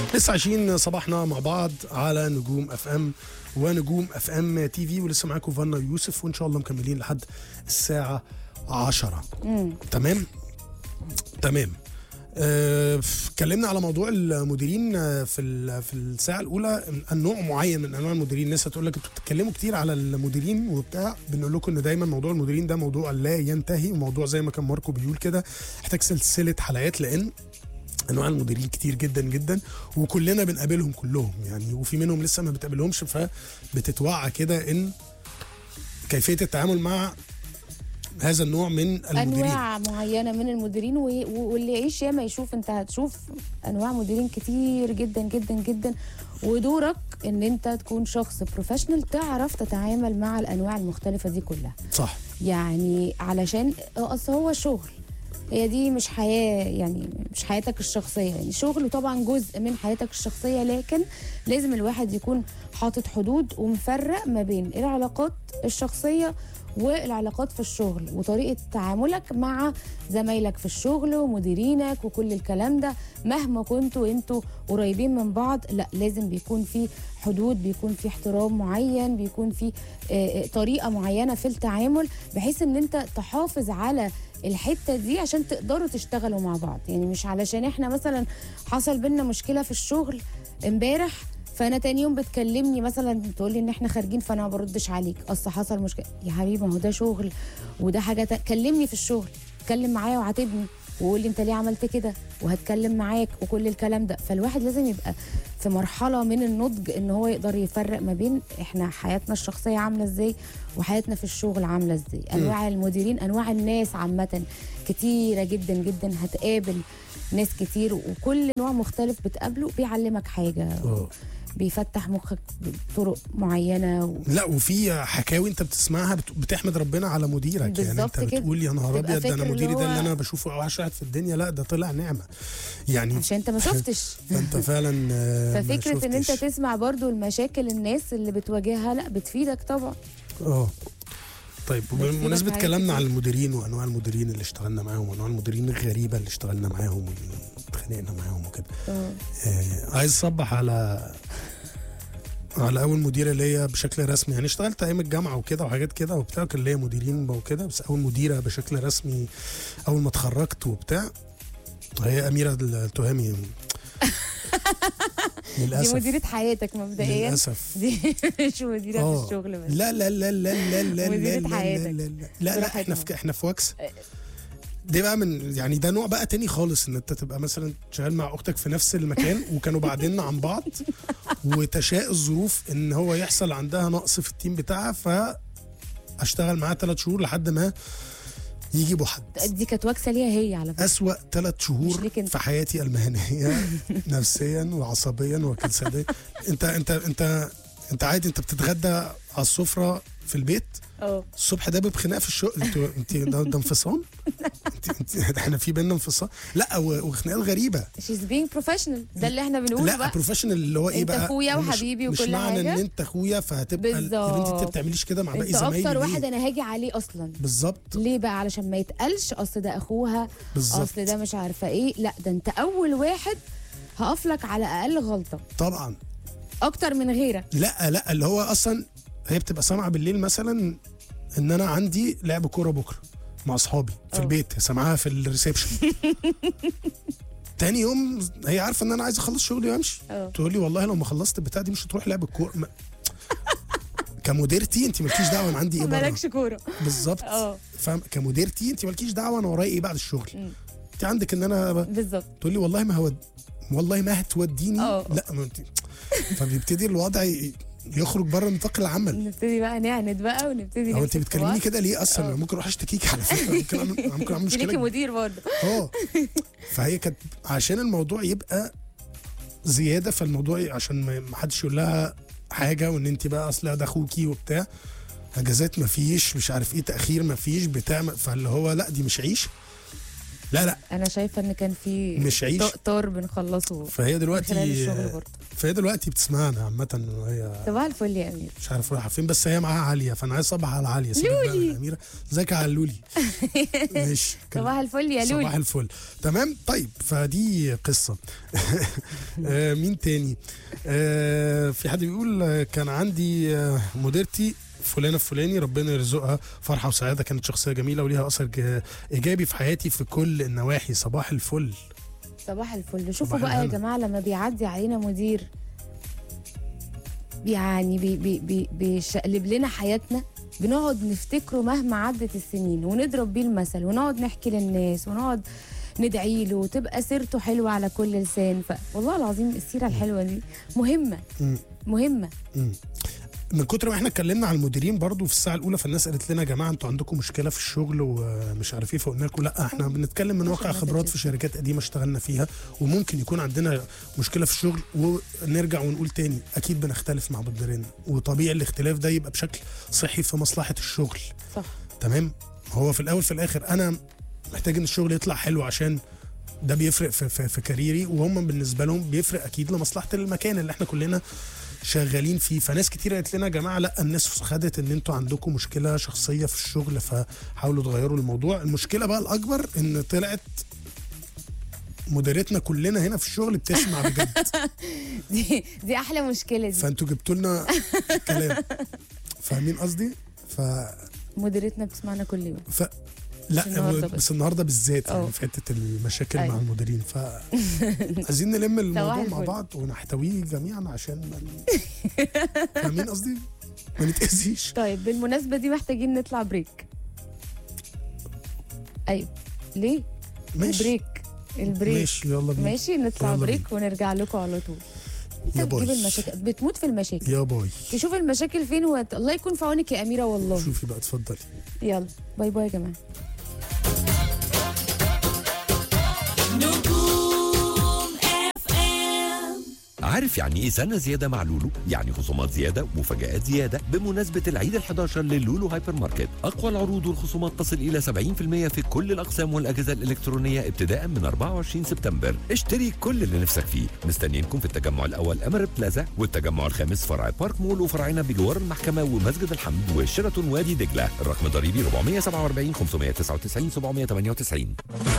لسه عايشين صباحنا مع بعض على نجوم اف ام ونجوم اف ام تي في ولسه معاكم فانا يوسف وان شاء الله مكملين لحد الساعه 10 تمام تمام آه، اتكلمنا على موضوع المديرين آه، في ال- في الساعه الاولى النوع معين من انواع المديرين الناس هتقول لك انتوا بتتكلموا كتير على المديرين وبتاع بنقول لكم ان دايما موضوع المديرين ده موضوع لا ينتهي وموضوع زي ما كان ماركو بيقول كده محتاج سلسله حلقات لان انواع المديرين كتير جدا جدا وكلنا بنقابلهم كلهم يعني وفي منهم لسه ما بتقابلهمش فبتتوعى كده ان كيفيه التعامل مع هذا النوع من المديرين انواع معينه من المديرين و- و- واللي يعيش ياما يشوف انت هتشوف انواع مديرين كتير جدا جدا جدا ودورك ان انت تكون شخص بروفيشنال تعرف تتعامل مع الانواع المختلفه دي كلها صح يعني علشان اصل هو شغل هي دي مش حياة يعني مش حياتك الشخصية يعني شغل طبعا جزء من حياتك الشخصية لكن لازم الواحد يكون حاطط حدود ومفرق ما بين العلاقات الشخصية والعلاقات في الشغل وطريقة تعاملك مع زمايلك في الشغل ومديرينك وكل الكلام ده مهما كنتوا انتوا قريبين من بعض لا لازم بيكون في حدود بيكون في احترام معين بيكون في آه، آه، طريقة معينة في التعامل بحيث ان انت تحافظ على الحته دي عشان تقدروا تشتغلوا مع بعض يعني مش علشان احنا مثلا حصل بينا مشكله في الشغل امبارح فانا تاني يوم بتكلمني مثلا تقول لي ان احنا خارجين فانا ما بردش عليك اصل حصل مشكله يا حبيبي ما هو ده شغل وده حاجه تا... كلمني في الشغل اتكلم معايا وعاتبني وقول لي انت ليه عملت كده وهتكلم معاك وكل الكلام ده فالواحد لازم يبقى في مرحله من النضج ان هو يقدر يفرق ما بين احنا حياتنا الشخصيه عامله ازاي وحياتنا في الشغل عامله ازاي انواع المديرين انواع الناس عامه كتيره جدا جدا هتقابل ناس كتير وكل نوع مختلف بتقابله بيعلمك حاجه اه بيفتح مخك بطرق معينه و... لا وفي حكاوي انت بتسمعها بت- بتحمد ربنا على مديرك يعني بالظبط انت كده. بتقول يا نهار تبقى ابيض ده انا فاكر مديري اللي ده اللي هو- انا بشوفه اوحش واحد في الدنيا لا ده طلع نعمه يعني عشان انت ما شفتش فانت فعلا آه، ما ففكره ان انت شفتش. تسمع برضو المشاكل الناس اللي بتواجهها لا بتفيدك طبعا اه طيب بتفيدك بمناسبة حاجات كلامنا كتير. على المديرين وانواع المديرين اللي اشتغلنا معاهم وانواع المديرين الغريبة اللي اشتغلنا معاهم واللي اتخانقنا معاهم وكده اه. آه عايز اصبح على على اول مديره ليا بشكل رسمي يعني اشتغلت ايام الجامعه وكده وحاجات كده وبتاع كان ليا مديرين وكده بس اول مديره بشكل رسمي اول ما اتخرجت وبتاع هي اميره التهامي دي للاسف مديره حياتك مبدئيا للاسف دي مش مديره آه. في الشغل بس لا لا لا لا لا لا لا مديرة لا لا حياتك. لا لا لا, لا احنا في احنا في وكس دي بقى من يعني ده نوع بقى تاني خالص ان انت تبقى مثلا شغال مع اختك في نفس المكان وكانوا بعدين عن بعض وتشاء الظروف ان هو يحصل عندها نقص في التيم بتاعها فاشتغل معاها ثلاث شهور لحد ما يجيبوا حد دي كانت واكسه ليها هي على فكره أسوأ ثلاث مش شهور ليك انت. في حياتي المهنية نفسيا وعصبيا وجسديا انت انت انت انت عادي انت بتتغدى على السفرة في البيت اه الصبح ده بخناقه في الشغل انت انت ده, ده انفصام انت انت احنا في بينا انفصام لا و- وخناقات غريبه شيز بينج بروفيشنال ده اللي احنا بنقوله لا بقى بروفيشنال اللي هو ايه انت بقى اخويا مش- وحبيبي مش وكل معنى حاجة. ان انت اخويا فهتبقى ال- يا بنتي انت بالظبط. بتعمليش كده مع باقي انت زمايلي اكتر ليه؟ واحد انا هاجي عليه اصلا بالظبط ليه بقى علشان ما يتقالش اصل ده اخوها بالظبط. اصل ده مش عارفه ايه لا ده انت اول واحد هقف لك على اقل غلطه طبعا اكتر من غيرك لا لا اللي هو اصلا هي بتبقى سامعه بالليل مثلا ان انا عندي لعب كوره بكره مع اصحابي في اه. البيت سامعاها في الريسبشن تاني يوم هي عارفه ان انا عايز اخلص شغلي وامشي اه. تقول لي والله لو ما خلصت البتاع دي مش هتروح لعب الكوره ما- كمديرتي انت مالكيش دعوه انا عندي ايه بره مالكش كوره بالظبط اه فاهم كمديرتي انت مالكيش دعوه انا ورايا ايه بعد الشغل مم. انت عندك ان انا ب... بالظبط تقول لي والله ما هو والله ما هتوديني اه. لا ما انت فبيبتدي الوضع ي- يخرج بره نطاق العمل نبتدي بقى نعند بقى ونبتدي هو انت نمسك بتكلمني بعض. كده ليه اصلا اه. انا ممكن اروح اشتكيك على فكره ممكن اعمل ممكن اعمل انت ليكي مشكله مدير برضه اه فهي كانت عشان الموضوع يبقى زياده فالموضوع ي- عشان ما ما حدش يقول لها حاجه وان انت بقى اصل ده اخوكي وبتاع اجازات ما فيش مش عارف ايه تاخير ما فيش بتاع ما- فاللي هو لا دي مش عيش لا لا انا شايفه ان كان في مش عيش. طار بنخلصه فهي من دلوقتي خلال الشغل برضه فهي دلوقتي بتسمعنا عامة وهي صباح الفل يا امير مش عارف رايحة فين بس هي معاها عالية فأنا عايز أصبح على عالية سيبك بقى من لولي. أميرة ازيك يا علولي ماشي صباح الفل يا صباح لولي الفل تمام طيب فدي قصة آه، مين تاني آه، في حد بيقول آه، كان عندي آه، مديرتي فلانة الفلاني ربنا يرزقها فرحة وسعادة كانت شخصية جميلة وليها أثر ج- إيجابي في حياتي في كل النواحي صباح الفل صباح الفل شوفوا صباح بقى يا الهنا. جماعه لما بيعدي علينا مدير يعني بي بي بي بيشقلب لنا حياتنا بنقعد نفتكره مهما عدت السنين ونضرب بيه المثل ونقعد نحكي للناس ونقعد ندعي له وتبقى سيرته حلوه على كل لسان فوالله العظيم السيره الحلوه دي مهمه مم. مهمه مم. من كتر ما احنا اتكلمنا على المديرين برضو في الساعه الاولى فالناس قالت لنا يا جماعه انتوا عندكم مشكله في الشغل ومش عارف ايه فقلنا لكم لا احنا بنتكلم من واقع عشان خبرات ما في شركات قديمه اشتغلنا فيها وممكن يكون عندنا مشكله في الشغل ونرجع ونقول تاني اكيد بنختلف مع مديرنا وطبيعي الاختلاف ده يبقى بشكل صحي في مصلحه الشغل صح تمام هو في الاول في الاخر انا محتاج ان الشغل يطلع حلو عشان ده بيفرق في, في, في كاريري وهم بالنسبه لهم بيفرق اكيد لمصلحه المكان اللي احنا كلنا شغالين فيه فناس كتير قالت لنا يا جماعه لا الناس خدت ان انتوا عندكم مشكله شخصيه في الشغل فحاولوا تغيروا الموضوع المشكله بقى الاكبر ان طلعت مديرتنا كلنا هنا في الشغل بتسمع بجد دي دي احلى مشكله دي فانتوا جبتوا لنا كلام فاهمين قصدي ف مديرتنا بتسمعنا كل يوم ف مش لا النهاردة بس بس. النهارده بالذات يعني أه. في حته المشاكل مع أيوة. المديرين ف عايزين نلم الموضوع الفل. مع بعض ونحتويه جميعا عشان ما ن- فاهمين قصدي؟ ما نتاذيش طيب بالمناسبه دي محتاجين نطلع بريك ايوه ليه ماشي بريك البريك ماشي يلا بينا ماشي نطلع يلا بريك ونرجع لكم على طول يا انت بتجيب باي. المشاكل بتموت في المشاكل يا باي تشوف المشاكل فين وت... الله يكون في عونك يا اميره والله شوفي بقى اتفضلي يلا باي باي يا جماعه عارف يعني ايه سنه زياده مع لولو؟ يعني خصومات زياده ومفاجآت زياده بمناسبه العيد ال11 للولو هايبر ماركت، اقوى العروض والخصومات تصل الى 70% في كل الاقسام والاجهزه الالكترونيه ابتداء من 24 سبتمبر، اشتري كل اللي نفسك فيه، مستنيينكم في التجمع الاول امر بلازا والتجمع الخامس فرع بارك مول وفرعنا بجوار المحكمه ومسجد الحمد وشيراتون وادي دجله، الرقم الضريبي 447 599 798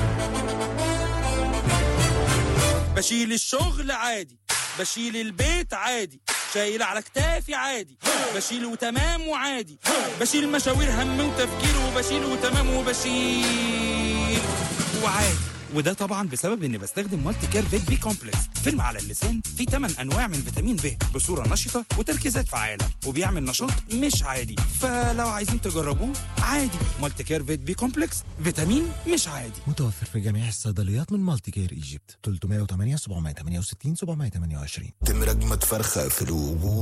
بشيل الشغل عادي بشيل البيت عادي شايل على كتافي عادي بشيل وتمام وعادي بشيل مشاوير هم وتفكير وبشيل وتمام وبشيل وعادي وده طبعا بسبب اني بستخدم مالتي كير فيت بي كومبلكس فيلم على اللسان فيه 8 انواع من فيتامين ب بصوره نشطه وتركيزات فعاله وبيعمل نشاط مش عادي فلو عايزين تجربوه عادي مالتي كير فيت بي كومبلكس فيتامين مش عادي متوفر في جميع الصيدليات من مالتي كير ايجيبت 308 768 728 تم رجمة فرخة في الوجوه